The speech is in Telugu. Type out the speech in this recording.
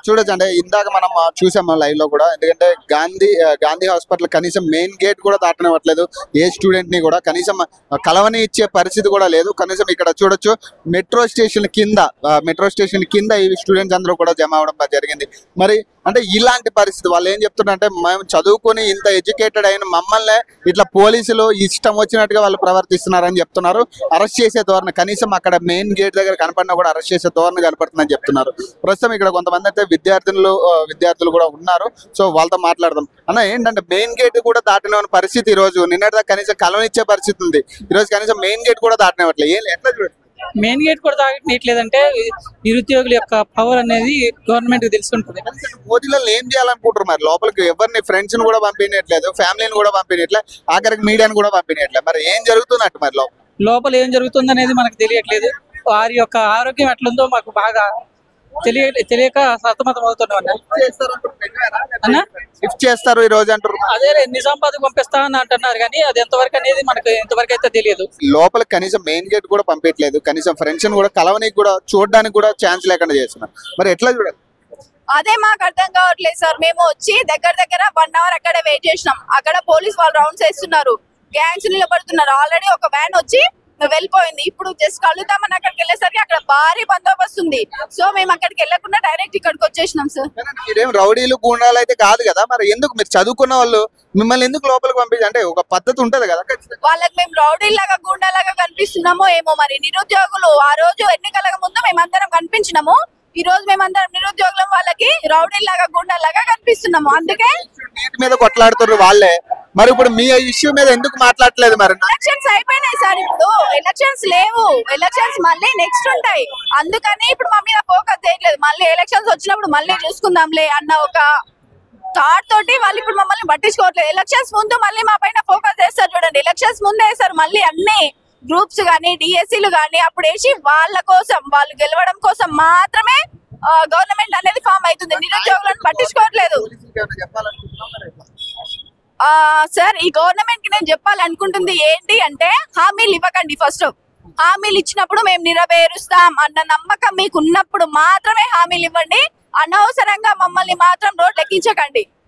చూడొచ్చు అంటే ఇందాక మనం ఆ, చూసాము లైవ్ లో కూడా ఎందుకంటే గాంధీ ఆ, గాంధీ హాస్పిటల్ కనీసం మెయిన్ గేట్ కూడా దాటనివ్వట్లేదు ఏ స్టూడెంట్ ని కూడా కనీసం ఆ, కలవని ఇచ్చే పరిస్థితి కూడా లేదు కనీసం ఇక్కడ చూడొచ్చు మెట్రో స్టేషన్ కింద ఆ, మెట్రో స్టేషన్ కింద ఈ స్టూడెంట్స్ అందరూ కూడా జమ అవడం జరిగింది మరి అంటే ఇలాంటి పరిస్థితి వాళ్ళు ఏం చెప్తున్నారంటే మేము చదువుకొని ఇంత ఎడ్యుకేటెడ్ అయిన మమ్మల్ని ఇట్లా పోలీసులు ఇష్టం వచ్చినట్టుగా వాళ్ళు ప్రవర్తిస్తున్నారని చెప్తున్నారు అరెస్ట్ చేసే ధోరణి కనీసం అక్కడ మెయిన్ గేట్ దగ్గర కనపడినా కూడా అరెస్ట్ చేసే ధోరణి కనపడుతుందని చెప్తున్నారు ప్రస్తుతం ఇక్కడ కొంతమంది అయితే విద్యార్థులు ఆ, విద్యార్థులు కూడా ఉన్నారు సో వాళ్ళతో మాట్లాడదాం అన్న ఏంటంటే మెయిన్ గేట్ కూడా దాటిన పరిస్థితి ఈ రోజు నిన్నటిదాకా కనీసం కలవనిచ్చే పరిస్థితి ఉంది ఈ రోజు కనీసం మెయిన్ గేట్ కూడా దాటనివ్వట్లేదు ఏం ఎట్లా చూడండి మెయిన్ గేట్ కూడా తాగట్లేదంటే నిరుద్యోగుల యొక్క పవర్ అనేది గవర్నమెంట్ కి తెలిసి ఉంటుంది మోదీలలో ఏం చేయాలనుకుంటారు మరి లోపలికి ఎవరిని ఫ్రెండ్స్ ని కూడా పంపించట్లేదు ఫ్యామిలీని కూడా పంపించట్లేదు ఆఖరికి మీడియాని కూడా పంపించట్లేదు మరి ఏం జరుగుతున్నట్టు మరి లోపల లోపల ఏం జరుగుతుంది అనేది మనకు తెలియట్లేదు వారి యొక్క ఆరోగ్యం ఎట్లుందో మాకు బాగా తెలియ తెలియక సతమతం అవుతున్నాం అన్న అన్న షిఫ్ట్ చేస్తారు ఈ రోజు అంటారు అదే నిజామాబాద్ పంపిస్తా అని అంటున్నారు కానీ అది ఎంతవరకు అనేది మనకు ఇంతవరకు అయితే తెలియదు లోపల కనీసం మెయిన్ గేట్ కూడా పంపించలేదు కనీసం ఫ్రెండ్స్ ని కూడా కలవనికి కూడా చూడడానికి కూడా ఛాన్స్ లేకుండా చేస్తున్నారు మరి ఎట్లా చూడాలి అదే మాకు అర్థం కావట్లేదు సార్ మేము వచ్చి దగ్గర దగ్గర వన్ అవర్ అక్కడ వెయిట్ చేసినాం అక్కడ పోలీస్ వాళ్ళు రౌండ్స్ వేస్తున్నారు గ్యాంగ్స్ నిలబడుతున్నారు ఆల్రెడీ ఒక వ్యాన్ వచ్చి వెళ్ళిపోయింది ఇప్పుడు జస్ట్ కలుద్దామని అక్కడికి వెళ్ళేసరికి అక్కడ భారీ బందోబస్తు ఉంది సో మేము అక్కడికి వెళ్ళకుండా డైరెక్ట్ ఇక్కడికి వచ్చేసినాం సార్ మీరేం రౌడీలు గూండాలు అయితే కాదు కదా మరి ఎందుకు మీరు చదువుకున్న వాళ్ళు మిమ్మల్ని ఎందుకు లోపలికి పంపించి అంటే ఒక పద్ధతి ఉంటది కదా ఖచ్చితంగా. వాళ్ళకి మేము రౌడీలాగా గుండాలాగా కనిపిస్తున్నామో ఏమో మరి నిరుద్యోగులు ఆ రోజు ఎన్నికల ముందు మేమందరం కనిపించినాము ఈ రోజు మేమందరం నిరుద్యోగులం వాళ్ళకి రౌడీలాగా గుండాలాగా కనిపిస్తున్నాము అందుకే నీటి మీద కొట్లాడుతున్నారు వాళ్ళే మరి ఇప్పుడు మీ ఇష్యూ మీద ఎందుకు మాట్లాడట్లేదు మరి ఎలక్షన్స్ అయిపోయినాయి సార్ ఇప్పుడు ఎలక్షన్స్ లేవు ఎలక్షన్స్ మళ్ళీ నెక్స్ట్ ఉంటాయి అందుకని ఇప్పుడు మా మీద ఫోకస్ చేయట్లేదు మళ్ళీ ఎలక్షన్స్ వచ్చినప్పుడు మళ్ళీ చూసుకుందాంలే అన్న ఒక థాట్ తోటి వాళ్ళు ఇప్పుడు మమ్మల్ని పట్టించుకోవట్లేదు ఎలక్షన్స్ ముందు మళ్ళీ మా పైన ఫోకస్ చేస్తారు చూడండి ఎలక్షన్స్ ముందే వేస్తారు మళ్ళీ అన్ని గ్రూప్స్ కానీ డిఎస్సీలు కానీ అప్పుడు వేసి వాళ్ళ కోసం వాళ్ళు గెలవడం కోసం మాత్రమే గవర్నమెంట్ అనేది ఫామ్ అవుతుంది నిరుద్యోగులను పట్టించుకోవట్లేదు ఆ సార్ ఈ గవర్నమెంట్ కి నేను చెప్పాలనుకుంటుంది ఏంటి అంటే హామీలు ఇవ్వకండి ఫస్ట్ హామీలు ఇచ్చినప్పుడు మేము నెరవేరుస్తాం అన్న నమ్మకం మీకు ఉన్నప్పుడు మాత్రమే హామీలు ఇవ్వండి అనవసరంగా మమ్మల్ని మాత్రం రోడ్ ఎక్కించకండి